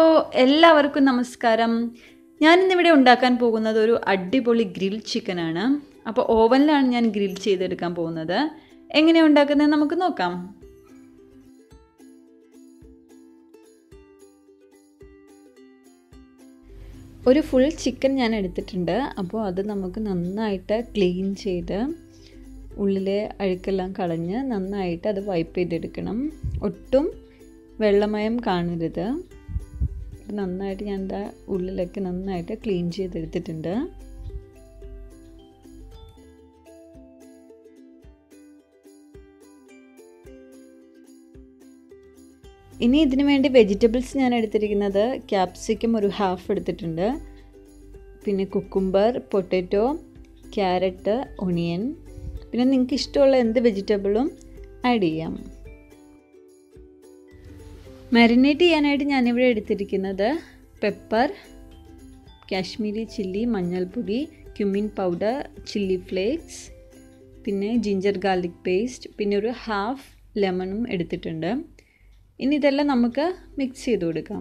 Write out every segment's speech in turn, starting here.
എല്ലാവർക്കും നമസ്കാരം ഞാനിന്നിവിടെ ഉണ്ടാക്കാൻ പോകുന്നത് ഒരു അടിപൊളി ഗ്രിൽ ചിക്കനാണ് അപ്പോൾ ഓവനിലാണ് ഞാൻ ഗ്രിൽ ചെയ്തെടുക്കാൻ പോകുന്നത് എങ്ങനെയാണ് ഉണ്ടാക്കുന്നത് നമുക്ക് നോക്കാം ഒരു ഫുൾ ചിക്കൻ ഞാൻ എടുത്തിട്ടുണ്ട് അപ്പോൾ അത് നമുക്ക് നന്നായിട്ട് ക്ലീൻ ചെയ്ത് ഉള്ളിലെ അഴുക്കെല്ലാം കളഞ്ഞ് നന്നായിട്ട് അത് വൈപ്പ് ചെയ്തെടുക്കണം ഒട്ടും വെള്ളമയം കാണരുത് നന്നായിട്ട് ഞാൻ എന്താ ഉള്ളിലൊക്കെ നന്നായിട്ട് ക്ലീൻ ചെയ്തെടുത്തിട്ടുണ്ട് ഇനി ഇതിന് വേണ്ടി വെജിറ്റബിൾസ് ഞാൻ എടുത്തിരിക്കുന്നത് ക്യാപ്സിക്കം ഒരു ഹാഫ് എടുത്തിട്ടുണ്ട് പിന്നെ കുക്കുംബർ പൊട്ടാറ്റോ ക്യാരറ്റ് ഒണിയൻ പിന്നെ നിങ്ങൾക്ക് ഇഷ്ടമുള്ള എന്ത് വെജിറ്റബിളും ആഡ് ചെയ്യാം മാരിനേറ്റ് ചെയ്യാനായിട്ട് ഞാനിവിടെ എടുത്തിരിക്കുന്നത് പെപ്പർ കാശ്മീരി ചില്ലി മഞ്ഞൾപ്പൊടി ക്യുമിൻ പൗഡർ ചില്ലി ഫ്ലേക്സ് പിന്നെ ജിഞ്ചർ ഗാർലിക് പേസ്റ്റ് പിന്നെ ഒരു ഹാഫ് ലെമണും എടുത്തിട്ടുണ്ട് ഇനി ഇതെല്ലാം നമുക്ക് മിക്സ് ചെയ്ത് കൊടുക്കാം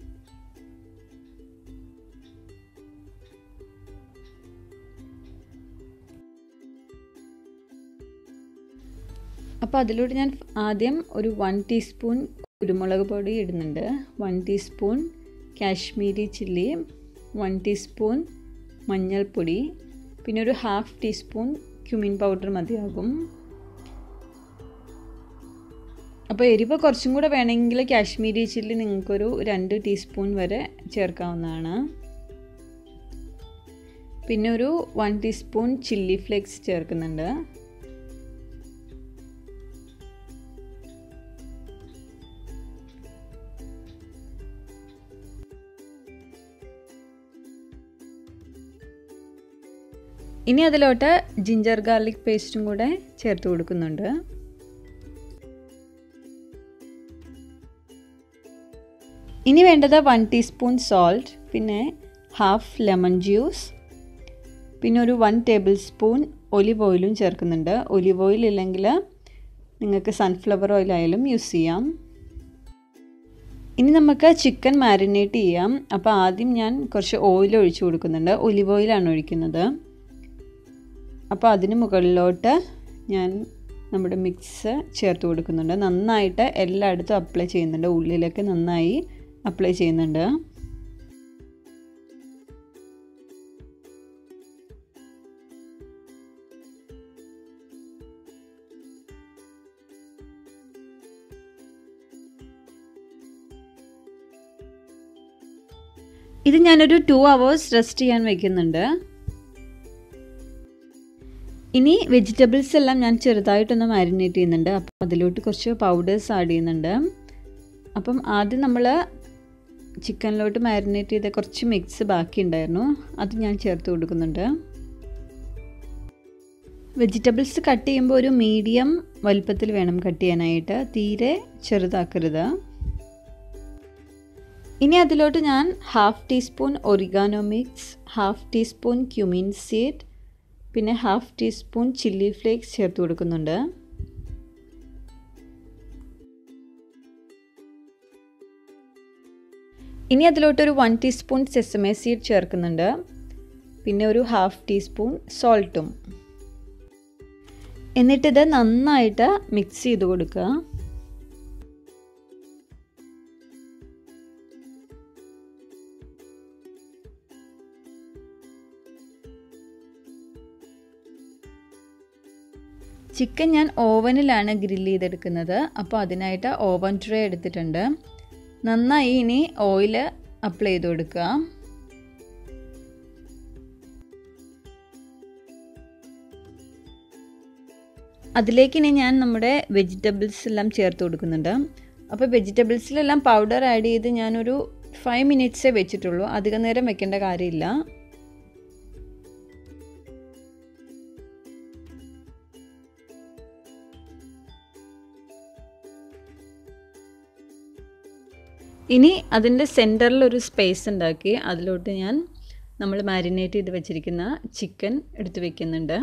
അപ്പോൾ അതിലൂടെ ഞാൻ ആദ്യം ഒരു വൺ ടീസ്പൂൺ കുരുമുളക് പൊടി ഇടുന്നുണ്ട് one teaspoon Kashmiri chilli one teaspoon മഞ്ഞൾപ്പൊടി പിന്നെ ഒരു ഹാഫ് ടീസ്പൂൺ ക്യുമിൻ പൗഡർ മതിയാകും അപ്പോൾ എരിവ് കുറച്ചും കൂടെ വേണമെങ്കിൽ കാശ്മീരി ചില്ലി നിങ്ങൾക്കൊരു രണ്ട് ടീസ്പൂൺ വരെ ചേർക്കാവുന്നതാണ് പിന്നെ ഒരു വൺ ടീസ്പൂൺ ചില്ലി ഫ്ലേക്സ് ചേർക്കുന്നുണ്ട് ഇനി അതിലോട്ട് ജിഞ്ചർ ഗാർലിക് പേസ്റ്റും കൂടെ ചേർത്ത് കൊടുക്കുന്നുണ്ട് ഇനി വേണ്ടത് വൺ ടീസ്പൂൺ സോൾട്ട് പിന്നെ ഹാഫ് ലെമൺ ജ്യൂസ് പിന്നെ ഒരു വൺ ടേബിൾ സ്പൂൺ ഒലിവ് ഓയിലും ചേർക്കുന്നുണ്ട് ഒലിവ് ഓയിൽ ഇല്ലെങ്കിൽ നിങ്ങൾക്ക് സൺഫ്ലവർ ഓയിൽ ആയാലും യൂസ് ചെയ്യാം ഇനി നമുക്ക് ചിക്കൻ മാരിനേറ്റ് ചെയ്യാം അപ്പോൾ ആദ്യം ഞാൻ കുറച്ച് ഓയിൽ ഒഴിച്ചു കൊടുക്കുന്നുണ്ട് ഒലിവ് ഓയിലാണ് ഒഴിക്കുന്നത് അപ്പോൾ അതിന് മുകളിലോട്ട് ഞാൻ നമ്മുടെ മിക്സ് ചേർത്ത് കൊടുക്കുന്നുണ്ട് നന്നായിട്ട് എല്ലായിടത്തും അപ്ലൈ ചെയ്യുന്നുണ്ട് ഉള്ളിലൊക്കെ നന്നായി അപ്ലൈ ചെയ്യുന്നുണ്ട് ഇത് ഞാനൊരു ടു അവേഴ്സ് റെസ്റ്റ് ചെയ്യാൻ വയ്ക്കുന്നുണ്ട് ഇനി വെജിറ്റബിൾസ് എല്ലാം ഞാൻ ചെറുതായിട്ടൊന്ന് മാരിനേറ്റ് ചെയ്യുന്നുണ്ട് അപ്പം അതിലോട്ട് കുറച്ച് പൗഡേഴ്സ് ആഡ് ചെയ്യുന്നുണ്ട് അപ്പം ആദ്യം നമ്മൾ ചിക്കനിലോട്ട് മാരിനേറ്റ് ചെയ്ത കുറച്ച് മിക്സ് ബാക്കി ഉണ്ടായിരുന്നു അത് ഞാൻ ചേർത്ത് കൊടുക്കുന്നുണ്ട് വെജിറ്റബിൾസ് കട്ട് ചെയ്യുമ്പോൾ ഒരു മീഡിയം വലുപ്പത്തിൽ വേണം കട്ട് ചെയ്യാനായിട്ട് തീരെ ചെറുതാക്കരുത് ഇനി അതിലോട്ട് ഞാൻ half teaspoon oregano mix half teaspoon cumin seed പിന്നെ ഹാഫ് ടീസ്പൂൺ ചില്ലി ഫ്ലേക്സ് ചേർത്ത് കൊടുക്കുന്നുണ്ട് ഇനി അതിലോട്ടൊരു വൺ ടീസ്പൂൺ സെസമേ സീഡ് ചേർക്കുന്നുണ്ട് പിന്നെ ഒരു ഹാഫ് ടീസ്പൂൺ സോൾട്ടും എന്നിട്ടിത് നന്നായിട്ട് മിക്സ് ചെയ്ത് കൊടുക്കുക ചിക്കൻ ഞാൻ ഓവനിലാണ് ഗ്രില്ല് ചെയ്തെടുക്കുന്നത് അപ്പോൾ അതിനായിട്ട് ഓവൻ ട്രേ എടുത്തിട്ടുണ്ട് നന്നായി ഇനി ഓയിൽ അപ്ലൈ ചെയ്ത് കൊടുക്കുക അതിലേക്ക് ഇനി ഞാൻ നമ്മുടെ വെജിറ്റബിൾസ് എല്ലാം ചേർത്ത് കൊടുക്കുന്നുണ്ട് അപ്പോൾ വെജിറ്റബിൾസിലെല്ലാം പൗഡർ ആഡ് ചെയ്ത് ഞാനൊരു ഫൈവ് മിനിറ്റ്സേ വെച്ചിട്ടുള്ളൂ അധികം നേരം വെക്കേണ്ട കാര്യമില്ല ഇനി അതിൻ്റെ സെൻറ്ററിൽ ഒരു സ്പേസ് ഉണ്ടാക്കി അതിലോട്ട് ഞാൻ നമ്മൾ മാരിനേറ്റ് ചെയ്ത് വെച്ചിരിക്കുന്ന ചിക്കൻ എടുത്ത് വെക്കുന്നുണ്ട്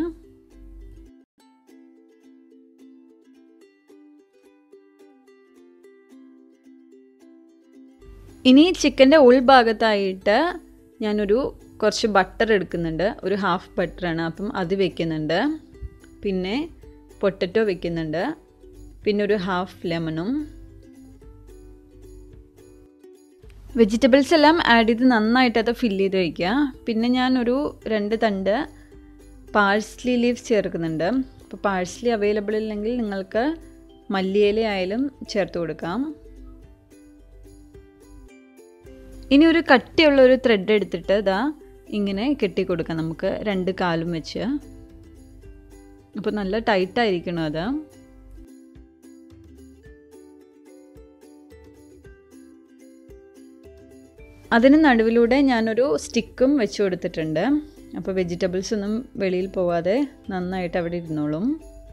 ഇനി ചിക്കൻ്റെ ഉൾഭാഗത്തായിട്ട് ഞാനൊരു കുറച്ച് ബട്ടർ എടുക്കുന്നുണ്ട് ഒരു ഹാഫ് ബട്ടറാണ് അപ്പം അത് വെക്കുന്നുണ്ട് പിന്നെ പൊട്ടറ്റോ വെക്കുന്നുണ്ട് പിന്നെ ഒരു ഹാഫ് ലെമണും വെജിറ്റബിൾസ് എല്ലാം ആഡ് ചെയ്ത് നന്നായിട്ട് അത് ഫില്ല് ചെയ്ത് വയ്ക്കുക പിന്നെ ഞാനൊരു രണ്ട് തണ്ട് പാഴ്സ്ലി ലീവ്സ് ചേർക്കുന്നുണ്ട് അപ്പോൾ പാഴ്സ്ലി അവൈലബിൾ ഇല്ലെങ്കിൽ നിങ്ങൾക്ക് മല്ലിയില ആയാലും ചേർത്ത് കൊടുക്കാം ഇനി ഒരു കട്ടിയുള്ള ഒരു ത്രെഡ് എടുത്തിട്ട് ഇതാ ഇങ്ങനെ കെട്ടിക്കൊടുക്കാം നമുക്ക് രണ്ട് കാലും വെച്ച് അപ്പോൾ നല്ല ടൈറ്റായിരിക്കണം അത് അതിന് നടുവിലൂടെ ഞാനൊരു സ്റ്റിക്കും വെച്ച് കൊടുത്തിട്ടുണ്ട് അപ്പോൾ വെജിറ്റബിൾസ് ഒന്നും വെളിയിൽ പോവാതെ നന്നായിട്ട് അവിടെ ഇരുന്നോളും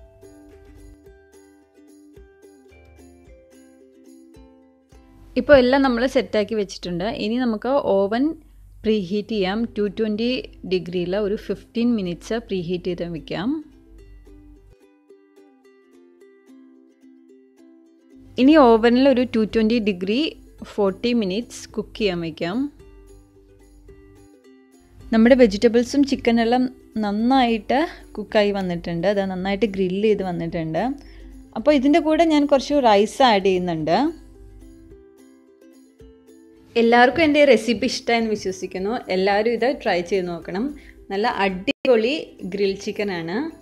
ഇപ്പോൾ എല്ലാം നമ്മൾ സെറ്റാക്കി വെച്ചിട്ടുണ്ട് ഇനി നമുക്ക് ഓവൻ പ്രീ ഹീറ്റ് ചെയ്യാം ടു ട്വൻറ്റി ഡിഗ്രിയിൽ ഒരു ഫിഫ്റ്റീൻ മിനിറ്റ്സ് പ്രീ ഹീറ്റ് ചെയ്ത് വയ്ക്കാം ഇനി ഓവനിൽ ഒരു two twenty degree forty minutes cook ചെയ്യാൻ വയ്ക്കാം നമ്മുടെ വെജിറ്റബിൾസും ചിക്കനെല്ലാം നന്നായിട്ട് കുക്കായി വന്നിട്ടുണ്ട് അത് നന്നായിട്ട് ഗ്രില്ല് ചെയ്ത് വന്നിട്ടുണ്ട് അപ്പോൾ ഇതിൻ്റെ കൂടെ ഞാൻ കുറച്ച് റൈസ് ആഡ് ചെയ്യുന്നുണ്ട് എല്ലാവർക്കും എൻ്റെ റെസിപ്പി ഇഷ്ടമായെന്ന് വിശ്വസിക്കുന്നു എല്ലാവരും ഇത് ട്രൈ ചെയ്ത് നോക്കണം നല്ല അടിപൊളി ഗ്രിൽ ചിക്കനാണ്